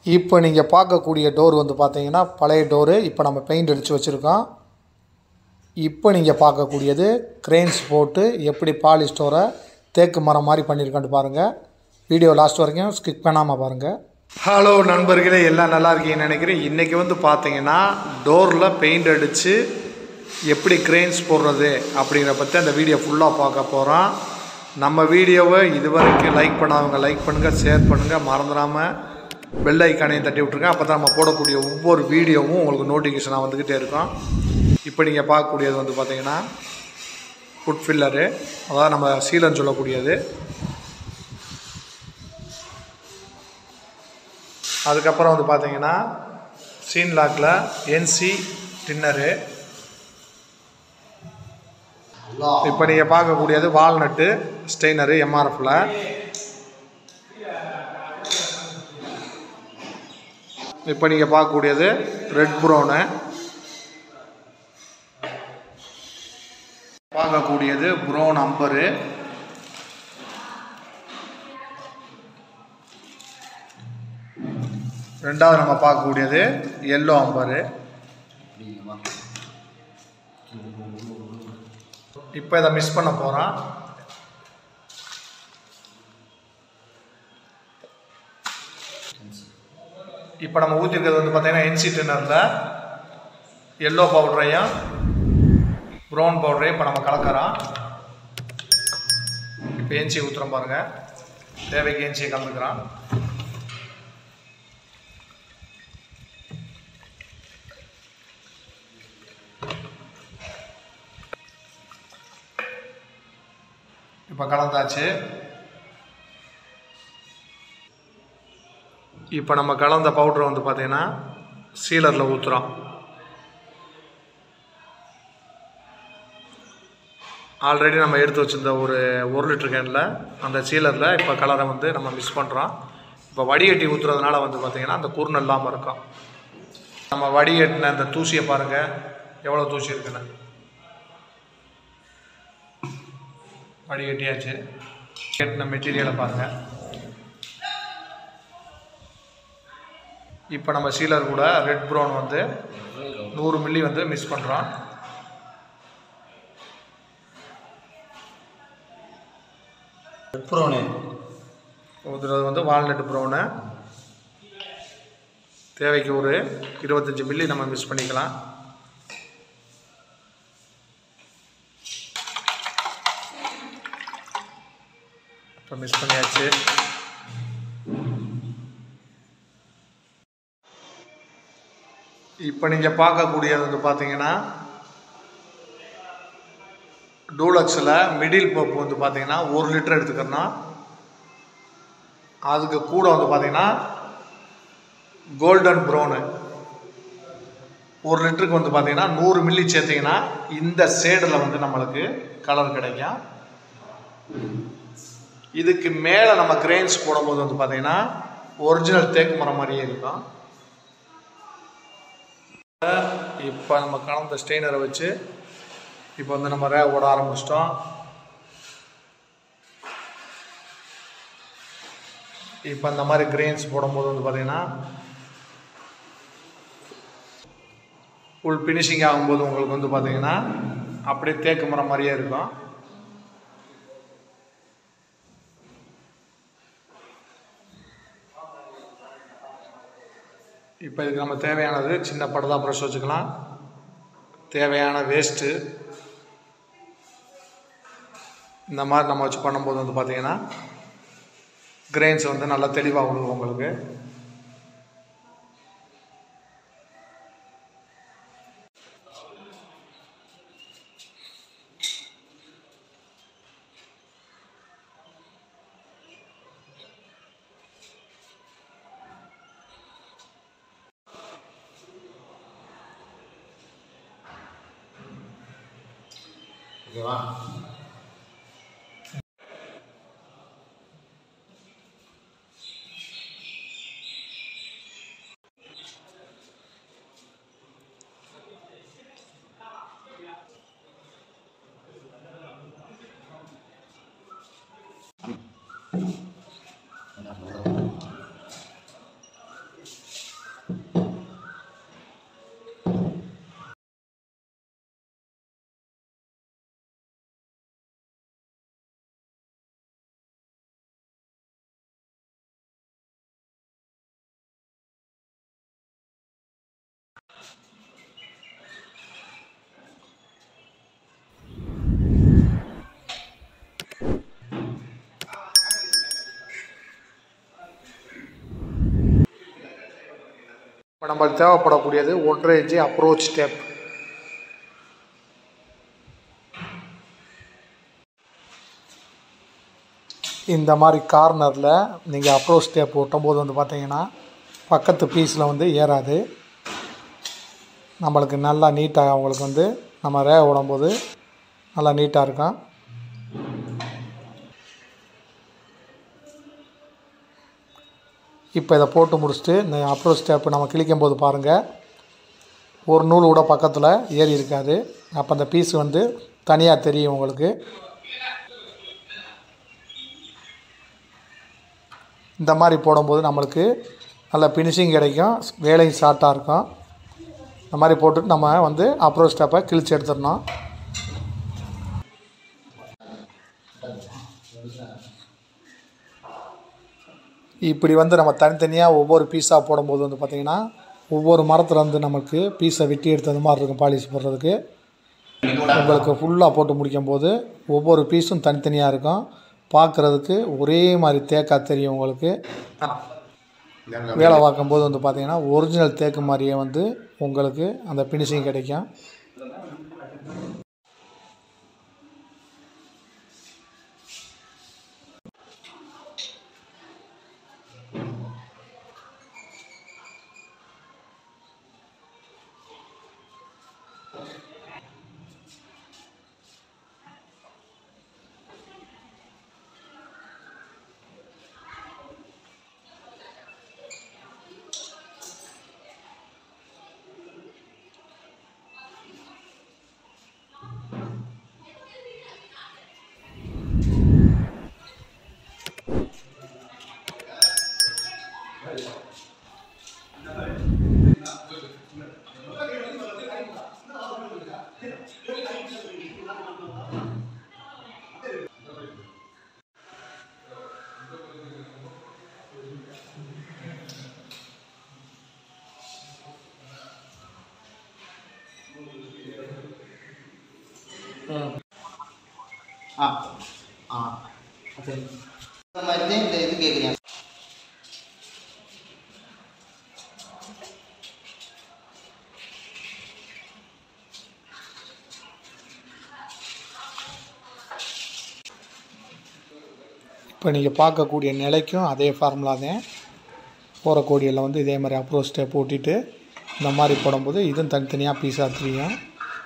இப்போ நீங்கள் பார்க்கக்கூடிய டோர் வந்து பார்த்தீங்கன்னா பழைய டோரு இப்போ நம்ம பெயிண்ட் அடித்து வச்சுருக்கோம் இப்போ நீங்கள் பார்க்கக்கூடியது கிரெயின்ஸ் போட்டு எப்படி பாலிஷ் டோரை தேக்கு மரம் மாதிரி பண்ணியிருக்கான்னு பாருங்கள் வீடியோ லாஸ்ட் வரைக்கும் ஸ்கிப் பண்ணாமல் பாருங்கள் ஹலோ நண்பர்களே எல்லாம் நல்லா இருக்கீங்கன்னு நினைக்கிறேன் இன்றைக்கி வந்து பார்த்தீங்கன்னா டோரில் பெயிண்ட் அடித்து எப்படி கிரெயின்ஸ் போடுறது அப்படிங்கிற பற்றி அந்த வீடியோ ஃபுல்லாக பார்க்க போகிறோம் நம்ம வீடியோவை இது வரைக்கும் லைக் பண்ணாதவங்க லைக் பண்ணுங்கள் ஷேர் பண்ணுங்கள் மறந்துடாமல் பெல் ஐக்கானையும் தட்டி விட்ருங்க அப்போ தான் நம்ம போடக்கூடிய ஒவ்வொரு வீடியோவும் உங்களுக்கு நோட்டிஃபிகேஷனாக வந்துக்கிட்டே இருக்கும் இப்போ நீங்கள் பார்க்கக்கூடியது வந்து பார்த்தீங்கன்னா ஃபுட் ஃபில்லரு அதாவது நம்ம சீலன்னு சொல்லக்கூடியது அதுக்கப்புறம் வந்து பார்த்தீங்கன்னா சீன் லாக்கில் என்சி டின்னரு இப்போ நீங்கள் பார்க்கக்கூடியது வால்நட்டு ஸ்டெய்னரு எம்ஆர்எஃப்ல இப்போ நீங்கள் பார்க்கக்கூடியது ரெட் ப்ரௌனு பார்க்கக்கூடியது ப்ரௌன் அம்பரு ரெண்டாவது நம்ம பார்க்கக்கூடியது எல்லோ அம்பரு இப்போ இதை மிஸ் பண்ண போகிறோம் இப்போ நம்ம ஊற்றிருக்கிறது வந்து பார்த்தீங்கன்னா என்சி டின்னரில் எல்லோ பவுடரையும் ப்ரௌன் பவுடரையும் இப்போ நம்ம கலக்கிறோம் இப்போ என்சி ஊற்றுறோம் பாருங்கள் தேவைக்கு என்சியை கலந்துக்கிறோம் இப்போ கலந்தாச்சு இப்போ நம்ம கலந்த பவுட்ரு வந்து பார்த்தீங்கன்னா சீலரில் ஊற்றுறோம் ஆல்ரெடி நம்ம எடுத்து வச்சிருந்த ஒரு ஒரு லிட்டர் கேனில் அந்த சீலரில் இப்போ கலரை வந்து நம்ம மிஸ் பண்ணுறோம் இப்போ வடிகட்டி ஊற்றுறதுனால வந்து பார்த்திங்கன்னா அந்த குருணை இல்லாமல் இருக்கும் நம்ம வடிகட்டின அந்த தூசியை பாருங்கள் எவ்வளோ தூசி இருக்குன்னு வடிகட்டியாச்சு கட்டின மெட்டீரியலை பாருங்கள் இப்போ நம்ம சீலர் கூட ரெட் ப்ரௌன் வந்து நூறு மில்லி வந்து மிஸ் பண்ணுறோம் ப்ரோனு ஊற்றுறது வந்து வால்நட் ப்ரௌனு தேவைக்கு ஒரு இருபத்தஞ்சி மில்லி நம்ம மிஸ் பண்ணிக்கலாம் இப்போ மிஸ் பண்ணியாச்சு இப்போ நீங்கள் பார்க்கக்கூடியது வந்து பார்த்தீங்கன்னா டூலக்ஸில் மிடில் பம்ப் வந்து பார்த்தீங்கன்னா ஒரு லிட்டர் எடுத்துக்கிறோன்னா அதுக்கு கூட வந்து பார்த்தீங்கன்னா கோல்டன் ப்ரௌனு ஒரு லிட்டருக்கு வந்து பார்த்தீங்கன்னா நூறு மில்லி சேர்த்திங்கன்னா இந்த ஷேடில் வந்து நம்மளுக்கு கலர் கிடைக்கும் இதுக்கு மேலே நம்ம கிரெயின்ஸ் போடும்போது வந்து பார்த்தீங்கன்னா ஒரிஜினல் தேக்கு மரம் மாதிரியே இருக்கும் இப்போ நம்ம கலந்த ஸ்டெயினரை வச்சு இப்போ வந்து நம்ம ரே ஓட ஆரம்பிச்சிட்டோம் இப்போ இந்த மாதிரி கிரெயின்ஸ் போடும்போது வந்து பார்த்தீங்கன்னா ஃபுல் ஃபினிஷிங் ஆகும்போது உங்களுக்கு வந்து பார்த்தீங்கன்னா அப்படியே தேக்கு மரம் மாதிரியே இருக்கும் இப்போ இதுக்கு நம்ம தேவையானது சின்ன படுதா ப்ரஷ் வச்சுக்கலாம் தேவையான வேஸ்ட்டு இந்த மாதிரி நம்ம வச்சு பண்ணும்போது வந்து பார்த்தீங்கன்னா கிரெயின்ஸ் வந்து நல்லா தெளிவாக விழுகும் உங்களுக்கு ஓகேவா இப்போ நம்மளுக்கு தேவைப்படக்கூடியது ஒன்றரை இன்ச்சு அப்ரோச் டேப் இந்த மாதிரி கார்னரில் நீங்கள் அப்ரோச் டேப் ஒட்டும்போது வந்து பார்த்தீங்கன்னா பக்கத்து பீஸில் வந்து ஏறாது நம்மளுக்கு நல்லா நீட்டாக அவங்களுக்கு வந்து நம்ம ரே விடும்போது நல்லா நீட்டாக இருக்கும் இப்போ இதை போட்டு முடிச்சுட்டு இந்த அப்ரோச் ஸ்டெப்பு நம்ம கிளிக்கும் போது பாருங்கள் ஒரு நூல் கூட பக்கத்தில் ஏறி இருக்காது அப்போ அந்த பீஸ் வந்து தனியாக தெரியும் உங்களுக்கு இந்த மாதிரி போடும்போது நம்மளுக்கு நல்ல ஃபினிஷிங் கிடைக்கும் வேலையும் ஷார்ட்டாக இருக்கும் இந்த மாதிரி போட்டுட்டு நம்ம வந்து அப்ரோச் ஸ்டெப்பை கிழிச்சு எடுத்துடணும் இப்படி வந்து நம்ம தனித்தனியாக ஒவ்வொரு பீஸாக போடும்போது வந்து பார்த்திங்கன்னா ஒவ்வொரு மரத்தில் வந்து நமக்கு பீஸை வெட்டி எடுத்தது மாதிரி இருக்கும் பாலிஷ் போடுறதுக்கு உங்களுக்கு ஃபுல்லாக போட்டு முடிக்கும் போது ஒவ்வொரு பீஸும் தனித்தனியாக இருக்கும் பார்க்குறதுக்கு ஒரே மாதிரி தேக்கா தெரியும் உங்களுக்கு வேலை பார்க்கும்போது வந்து பார்த்திங்கன்னா ஒரிஜினல் தேக்கு மாதிரியே வந்து உங்களுக்கு அந்த ஃபினிஷிங் கிடைக்கும் ஆ ஆ சரி இந்த மாதிரி தான் இந்த இது கேட்குறேன் இப்போ நீங்கள் பார்க்கக்கூடிய நிலைக்கும் அதே ஃபார்முலா தான் போகிற கோடியில் வந்து இதே மாதிரி அப்ரோச் ஸ்டெப் ஓட்டிட்டு இந்த மாதிரி போடும்போது இதுவும் தனித்தனியாக பீஸாக தெரியும்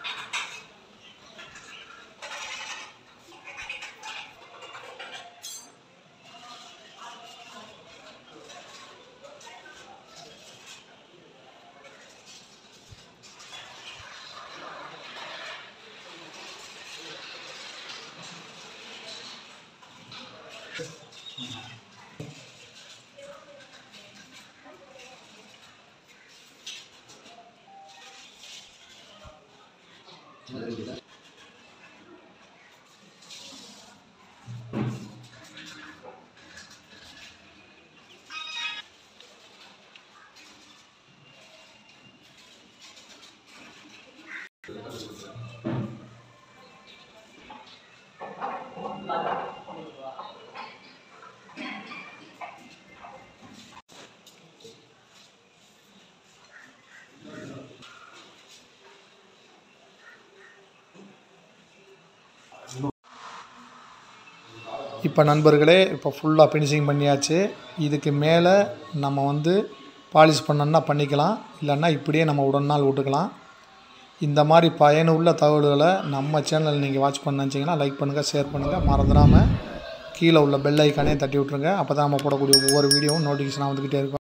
இப்போ நண்பர்களே இப்போ ஃபுல்லாக ஃபினிஷிங் பண்ணியாச்சு இதுக்கு மேலே நம்ம வந்து பாலிஷ் பண்ணோன்னா பண்ணிக்கலாம் இல்லைன்னா இப்படியே நம்ம உடல் நாள் விட்டுக்கலாம் இந்த மாதிரி பயனுள்ள தகவல்களை நம்ம சேனல் நீங்கள் வாட்ச் பண்ண நினச்சிங்கன்னா லைக் பண்ணுங்கள் ஷேர் பண்ணுங்கள் மறந்துடாமல் கீழே உள்ள பெல் ஐக்கானே தட்டி விட்ருங்க அப்போ தான் நம்ம போடக்கூடிய ஒவ்வொரு வீடியோவும் நோட்டிஃபிகேஷனாக வந்துக்கிட்டே இருக்கும்